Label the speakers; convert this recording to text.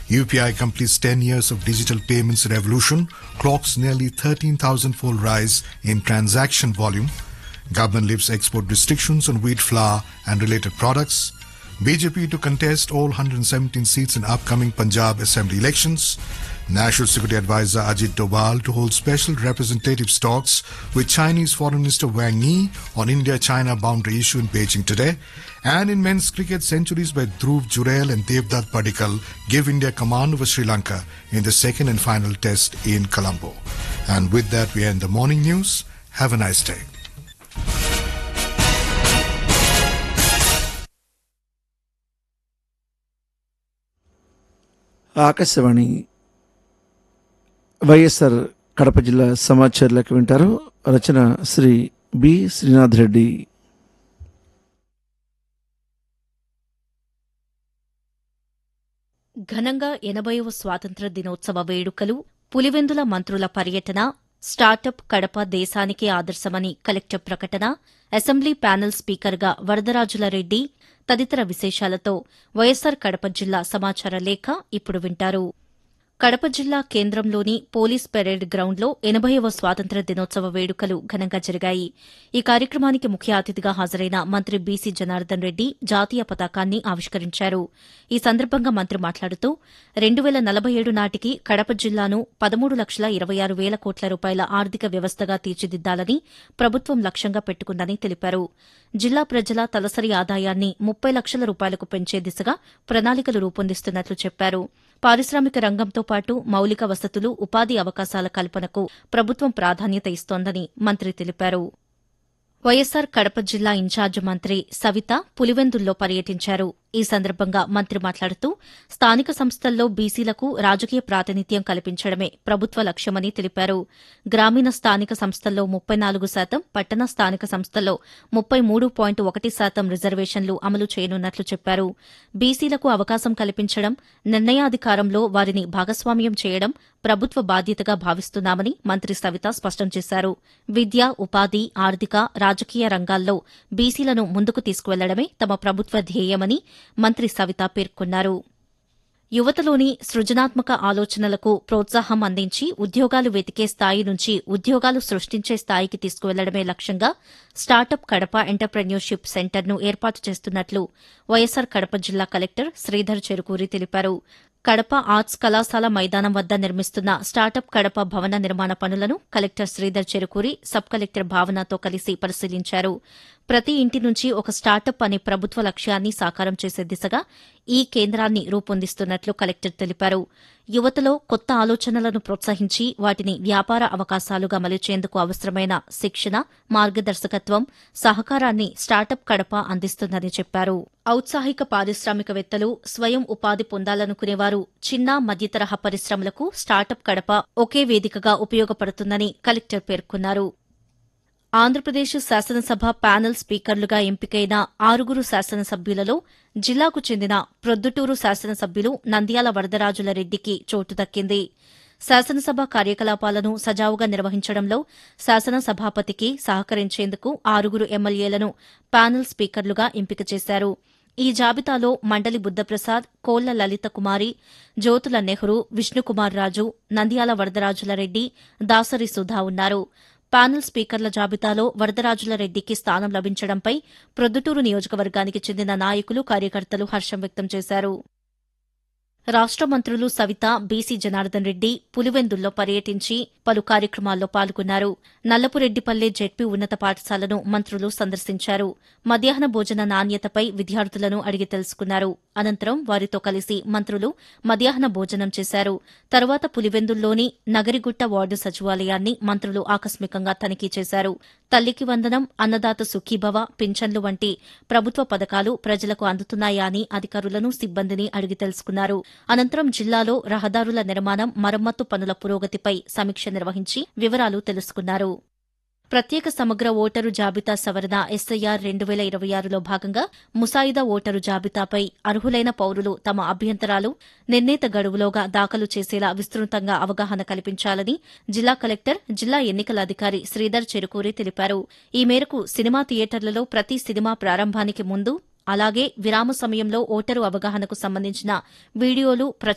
Speaker 1: UPI completes 10 years of digital payments revolution, clocks nearly 13,000-fold rise in transaction volume. Government lifts export restrictions on wheat flour and related products. BJP to contest all 117 seats in upcoming Punjab Assembly elections. National Security Advisor Ajit Doval to hold special representative talks with Chinese Foreign Minister Wang Yi on India-China boundary issue in Beijing today. And in men's cricket, centuries by Dhruv Jurel and Devdutt Padikkal give India command over Sri Lanka in the second and final test in Colombo. And with that, we end the morning news. Have a nice day.
Speaker 2: Akashvani YSR Kadapa జిల్లా సమాచారాలకు వింటారు రచన Sri B Srinath Reddy
Speaker 3: ఘనంగా ఎనభైవ స్వాతంత్ర దినోత్సవ వేడుకలు పులివెందుల మంత్రుల పర్యటన స్టార్టప్ కడప దేశానికే ఆదర్శమని కలెక్టర్ ప్రకటన అసెంబ్లీ ప్యానెల్ స్పీకర్గా వరదరాజుల రెడ్డి తదితర విశేషాలతో వైఎస్సార్ కడప జిల్లా సమాచార లేఖ ఇప్పుడు వింటారు కడప జిల్లా కేంద్రంలోని పోలీస్ పెరేడ్ గ్రౌండ్లో ఎనభైవ స్వాతంత్ర దినోత్సవ వేడుకలు ఘనంగా జరిగాయి ఈ కార్యక్రమానికి ముఖ్య అతిథిగా హాజరైన మంత్రి బీసీ జనార్దన్ రెడ్డి జాతీయ పతాకాన్ని ఆవిష్కరించారు ఈ సందర్భంగా మంత్రి మాట్లాడుతూ రెండు వేల నలభై ఏడు నాటికి కడప జిల్లాను పదమూడు లక్షల ఇరవై ఆరు వేల కోట్ల రూపాయల ఆర్థిక వ్యవస్థగా తీర్చిదిద్దాలని ప్రభుత్వం లక్ష్యంగా పెట్టుకుందని తెలిపారు జిల్లా ప్రజల తలసరి ఆదాయాన్ని ముప్పై లక్షల రూపాయలకు పెంచే దిశగా ప్రణాళికలు రూపొందిస్తున్నట్లు చెప్పారు పారిశ్రామిక రంగంతో పాటు మౌలిక వసతులు ఉపాధి అవకాశాల కల్పనకు ప్రభుత్వం ప్రాధాన్యత ఇస్తోందని మంత్రి తెలిపారు వైఎస్సార్ కడప జిల్లా ఇన్ఛార్జ్ మంత్రి సవిత పులివెందుల్లో పర్యటించారు ఈ సందర్భంగా మంత్రి మాట్లాడుతూ స్థానిక సంస్థల్లో బీసీలకు రాజకీయ ప్రాతినిధ్యం కల్పించడమే ప్రభుత్వ లక్ష్యమని తెలిపారు గ్రామీణ స్థానిక సంస్థల్లో ముప్పై నాలుగు శాతం పట్టణ స్థానిక సంస్థల్లో ముప్పై మూడు పాయింట్ ఒకటి శాతం రిజర్వేషన్లు అమలు చేయనున్నట్లు చెప్పారు బీసీలకు అవకాశం కల్పించడం నిర్ణయాధికారంలో వారిని భాగస్వామ్యం చేయడం ప్రభుత్వ బాధ్యతగా భావిస్తున్నామని మంత్రి సవిత స్పష్టం చేశారు విద్య ఉపాధి ఆర్థిక రాజకీయ రంగాల్లో బీసీలను ముందుకు తీసుకువెళ్లడమే తమ ప్రభుత్వ ధ్యేయమని మంత్రి సవిత పేర్కొన్నారు యువతలోని సృజనాత్మక ఆలోచనలకు ప్రోత్సాహం అందించి ఉద్యోగాలు వెతికే స్థాయి నుంచి ఉద్యోగాలు సృష్టించే స్థాయికి తీసుకువెళ్లడమే లక్ష్యంగా స్టార్టప్ కడప ఎంటర్ప్రెన్యూర్షిప్ సెంటర్ను ఏర్పాటు చేస్తున్నట్లు వైఎస్సార్ కడప జిల్లా కలెక్టర్ శ్రీధర్ చెరుకూరి తెలిపారు కడప ఆర్ట్స్ కళాశాల మైదానం వద్ద నిర్మిస్తున్న స్టార్టప్ కడప భవన నిర్మాణ పనులను collector Sridhar Cherukuri sub collector భావనతో కలిసి పరిశీలించారు ప్రతి ఇంటి నుంచి ఒక స్టార్టప్ అనే ప్రభుత్వ లక్ష్యాన్ని సాకారం చేసే దిశగా ఈ కేంద్రాన్ని రూపొందిస్తున్నట్లు కలెక్టర్ తెలిపారు యువతలో కొత్త ఆలోచనలను ప్రోత్సహించి వాటిని వ్యాపార అవకాశాలుగా మలిచేందుకు అవసరమైన శిక్షణ మార్గదర్శకత్వం సహకారాన్ని స్టార్టప్ కడప అందిస్తుందని చెప్పారు ఔత్సాహిక పారిశ్రామికవేత్తలు స్వయం ఉపాధి పొందాలనుకునేవారు చిన్న మధ్యతరహా పరిశ్రమలకు స్టార్టప్ కడప ఒకే వేదికగా ఉపయోగపడుతుందని కలెక్టర్ పేర్కొన్నారు ఆంధ్రప్రదేశ్ శాసనసభ ప్యానెల్ స్పీకర్లుగా ఎంపికైన ఆరుగురు శాసనసభ్యులలో జిల్లాకు చెందిన ప్రొద్దుటూరు శాసనసభ్యులు నంద్యాల వరదరాజుల రెడ్డికి చోటు దక్కింది శాసనసభ కార్యకలాపాలను సజావుగా నిర్వహించడంలో శాసనసభాపతికి సహకరించేందుకు ఆరుగురు ఎమ్మెల్యేలను ప్యానెల్ స్పీకర్లుగా ఎంపిక చేశారు ఈ జాబితాలో మండలి బుద్దప్రసాద్ కోళ్ల లలిత కుమారి జ్యోతుల నెహ్రూ విష్ణుకుమార్ రాజు నంద్యాల వరదరాజుల రెడ్డి దాసరి సుధా ఉన్నారు ప్యానెల్ స్పీకర్ల జాబితాలో వరదరాజుల రెడ్డికి స్థానం లభించడంపై ప్రొద్దుటూరు నియోజకవర్గానికి చెందిన నాయకులు కార్యకర్తలు హర్షం వ్యక్తం చేశారు రాష్ట మంత్రులు సవిత బీసీ జనార్దన్ రెడ్డి పులివెందుల్లో పర్యటించి పలు కార్యక్రమాల్లో పాల్గొన్నారు నల్లపురెడ్డిపల్లె జెడ్పీ ఉన్నత పాఠశాలను మంత్రులు సందర్శించారు మధ్యాహ్న భోజన నాణ్యతపై విద్యార్థులను అడిగి తెలుసుకున్నారు అనంతరం వారితో కలిసి మంత్రులు మధ్యాహ్న భోజనం చేశారు తర్వాత పులివెందుల్లోని నగరిగుట్ట వార్డు సచివాలయాన్ని మంత్రులు ఆకస్మికంగా తనిఖీ చేశారు తల్లికి వందనం అన్నదాత సుఖీభవ పింఛన్లు వంటి ప్రభుత్వ పథకాలు ప్రజలకు అందుతున్నాయా అని అధికారులను సిబ్బందిని అడిగి తెలుసుకున్నారు అనంతరం జిల్లాలో రహదారుల నిర్మాణం మరమ్మత్తు పనుల పురోగతిపై సమీక్ష నిర్వహించి వివరాలు తెలుసుకున్నారు ప్రత్యేక సమగ్ర ఓటరు జాబితా సవరణ ఎస్ఐఆర్ రెండు వేల ఇరవై ఆరులో భాగంగా ముసాయిదా ఓటరు జాబితాపై అర్హులైన పౌరులు తమ అభ్యంతరాలు నిర్ణీత గడువులోగా దాఖలు చేసేలా విస్తృతంగా అవగాహన కల్పించాలని జిల్లా కలెక్టర్ జిల్లా ఎన్నికల అధికారి శ్రీధర్ చెరుకూరి తెలిపారు ఈ మేరకు సినిమా థియేటర్లలో ప్రతి సినిమా ప్రారంభానికి ముందు అలాగే విరామ సమయంలో ఓటరు అవగాహనకు సంబంధించిన వీడియోలు